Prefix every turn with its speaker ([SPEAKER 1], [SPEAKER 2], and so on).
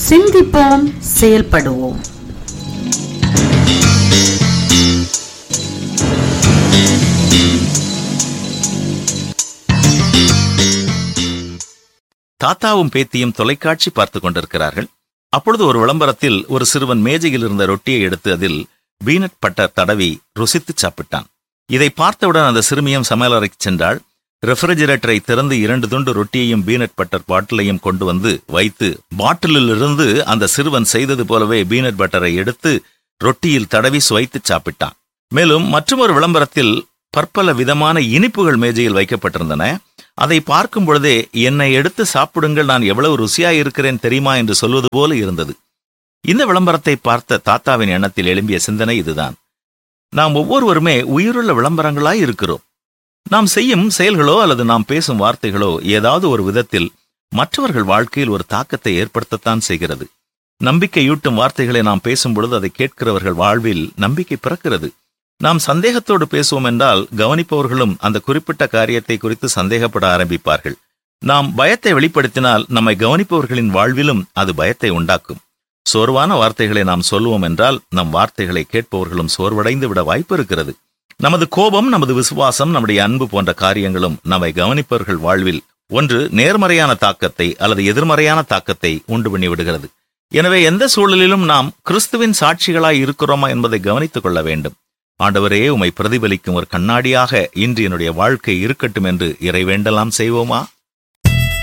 [SPEAKER 1] சிந்திப்போம் செயல்படுவோம்
[SPEAKER 2] தாத்தாவும் பேத்தியும் தொலைக்காட்சி பார்த்து கொண்டிருக்கிறார்கள் அப்பொழுது ஒரு விளம்பரத்தில் ஒரு சிறுவன் மேஜையில் இருந்த ரொட்டியை எடுத்து அதில் பீனட் பட்டர் தடவி ருசித்து சாப்பிட்டான் இதை பார்த்தவுடன் அந்த சிறுமியும் சமையலறைக்கு சென்றாள் ரெஃப்ரிஜரேட்டரை திறந்து இரண்டு துண்டு ரொட்டியையும் பீனட் பட்டர் பாட்டிலையும் கொண்டு வந்து வைத்து பாட்டிலில் இருந்து அந்த சிறுவன் செய்தது போலவே பீனட் பட்டரை எடுத்து ரொட்டியில் தடவி சுவைத்து சாப்பிட்டான் மேலும் மற்றொரு விளம்பரத்தில் பற்பல விதமான இனிப்புகள் மேஜையில் வைக்கப்பட்டிருந்தன அதை பார்க்கும் பொழுதே என்னை எடுத்து சாப்பிடுங்கள் நான் எவ்வளவு ருசியாய் இருக்கிறேன் தெரியுமா என்று சொல்வது போல இருந்தது இந்த விளம்பரத்தை பார்த்த தாத்தாவின் எண்ணத்தில் எழும்பிய சிந்தனை இதுதான் நாம் ஒவ்வொருவருமே உயிருள்ள விளம்பரங்களாய் இருக்கிறோம் நாம் செய்யும் செயல்களோ அல்லது நாம் பேசும் வார்த்தைகளோ ஏதாவது ஒரு விதத்தில் மற்றவர்கள் வாழ்க்கையில் ஒரு தாக்கத்தை ஏற்படுத்தத்தான் செய்கிறது நம்பிக்கையூட்டும் வார்த்தைகளை நாம் பேசும் பொழுது அதை கேட்கிறவர்கள் வாழ்வில் நம்பிக்கை பிறக்கிறது நாம் சந்தேகத்தோடு பேசுவோம் என்றால் கவனிப்பவர்களும் அந்த குறிப்பிட்ட காரியத்தை குறித்து சந்தேகப்பட ஆரம்பிப்பார்கள் நாம் பயத்தை வெளிப்படுத்தினால் நம்மை கவனிப்பவர்களின் வாழ்விலும் அது பயத்தை உண்டாக்கும் சோர்வான வார்த்தைகளை நாம் சொல்லுவோம் என்றால் நம் வார்த்தைகளை கேட்பவர்களும் சோர்வடைந்து விட வாய்ப்பு இருக்கிறது நமது கோபம் நமது விசுவாசம் நம்முடைய அன்பு போன்ற காரியங்களும் நம்மை கவனிப்பவர்கள் வாழ்வில் ஒன்று நேர்மறையான தாக்கத்தை அல்லது எதிர்மறையான தாக்கத்தை உண்டு பண்ணி விடுகிறது எனவே எந்த சூழலிலும் நாம் கிறிஸ்துவின் சாட்சிகளாய் இருக்கிறோமா என்பதை கவனித்துக் கொள்ள வேண்டும் ஆண்டவரே உமை பிரதிபலிக்கும் ஒரு கண்ணாடியாக இன்று என்னுடைய வாழ்க்கை இருக்கட்டும் என்று இறைவேண்டலாம் செய்வோமா